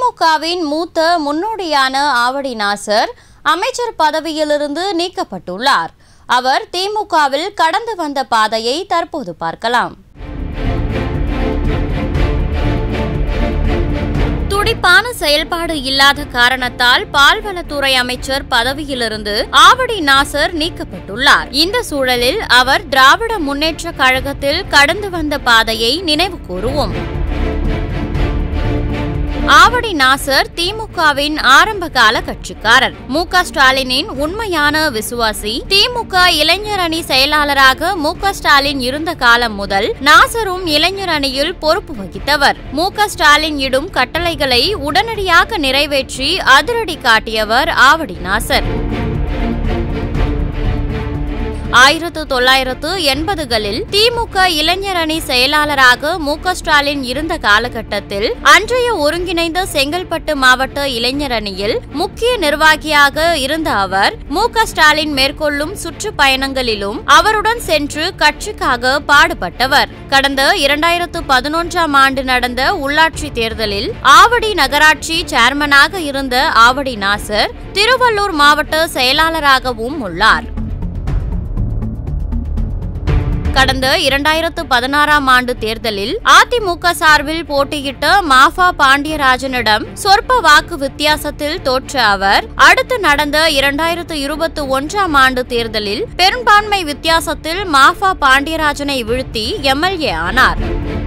திமுகவின் மூத்த முன்னோடியான ஆவடி நாசர் அமைச்சர் பதவியிலிருந்து நீக்கப்பட்டுள்ளார் அவர் திமுகவில் கடந்து வந்த பாதையை தற்போது பார்க்கலாம் துடிப்பான செயல்பாடு இல்லாத காரணத்தால் பால்வளத்துறை அமைச்சர் பதவியிலிருந்து ஆவடி நாசர் நீக்கப்பட்டுள்ளார் இந்த சூழலில் அவர் திராவிட முன்னேற்ற கழகத்தில் கடந்து வந்த பாதையை நினைவு கூறுவோம் ஆவடி நாசர் திமுகவின் ஆரம்பகால கட்சிக்காரர் மு க ஸ்டாலினின் உண்மையான விசுவாசி திமுக இளைஞர் அணி செயலாளராக மு க ஸ்டாலின் இருந்த காலம் முதல் நாசரும் இளைஞர் அணியில் பொறுப்பு வகித்தவர் மு க ஸ்டாலின் இடும் கட்டளைகளை உடனடியாக நிறைவேற்றி அதிரடி காட்டியவர் ஆவடி நாசர் ஆயிரத்து தொள்ளாயிரத்து எண்பதுகளில் திமுக இளைஞர் அணி செயலாளராக மு க ஸ்டாலின் இருந்த காலகட்டத்தில் அன்றைய ஒருங்கிணைந்த செங்கல்பட்டு மாவட்ட இளைஞர் அணியில் முக்கிய நிர்வாகியாக இருந்த அவர் மு க ஸ்டாலின் மேற்கொள்ளும் சுற்றுப்பயணங்களிலும் அவருடன் சென்று கட்சிக்காக பாடுபட்டவர் கடந்த இரண்டாயிரத்து பதினொன்றாம் ஆண்டு நடந்த உள்ளாட்சி தேர்தலில் ஆவடி நகராட்சி சேர்மனாக இருந்த ஆவடி நாசர் திருவள்ளூர் மாவட்ட செயலாளராகவும் உள்ளார் கடந்த இரண்டாயிரத்து பதினாறாம் ஆண்டு தேர்தலில் அதிமுக சார்பில் போட்டியிட்ட மாஃபா பாண்டியராஜனிடம் சொற்ப வாக்கு வித்தியாசத்தில் தோற்ற அவர் அடுத்து நடந்த இரண்டாயிரத்து இருபத்தி ஒன்றாம் ஆண்டு தேர்தலில் பெரும்பான்மை வித்தியாசத்தில் மாஃபா பாண்டியராஜனை வீழ்த்தி எம்எல்ஏ ஆனார்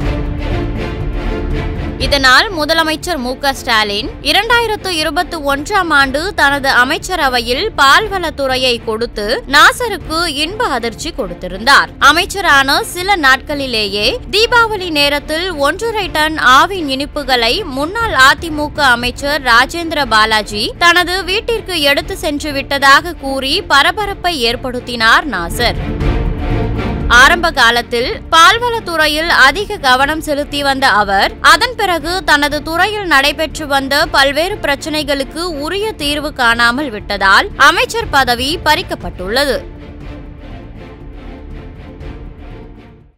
இதனால் முதலமைச்சர் மு க ஸ்டாலின் இரண்டாயிரத்து இருபத்தி ஒன்றாம் ஆண்டு தனது அமைச்சரவையில் பால்வளத்துறையை கொடுத்து நாசருக்கு இன்ப அதிர்ச்சி கொடுத்திருந்தார் அமைச்சரான சில நாட்களிலேயே தீபாவளி நேரத்தில் ஒன்றரை டன் ஆவின் இனிப்புகளை முன்னாள் அதிமுக அமைச்சர் ராஜேந்திர பாலாஜி தனது வீட்டிற்கு எடுத்து சென்று விட்டதாக கூறி பரபரப்பை ஏற்படுத்தினார் நாசர் ஆரம்ப காலத்தில் பால்வளத்துறையில் அதிக கவனம் செலுத்தி வந்த அவர் அதன் பிறகு தனது துறையில் நடைபெற்று வந்த பல்வேறு பிரச்சனைகளுக்கு உரிய தீர்வு காணாமல் விட்டதால் அமைச்சர் பதவி பறிக்கப்பட்டுள்ளது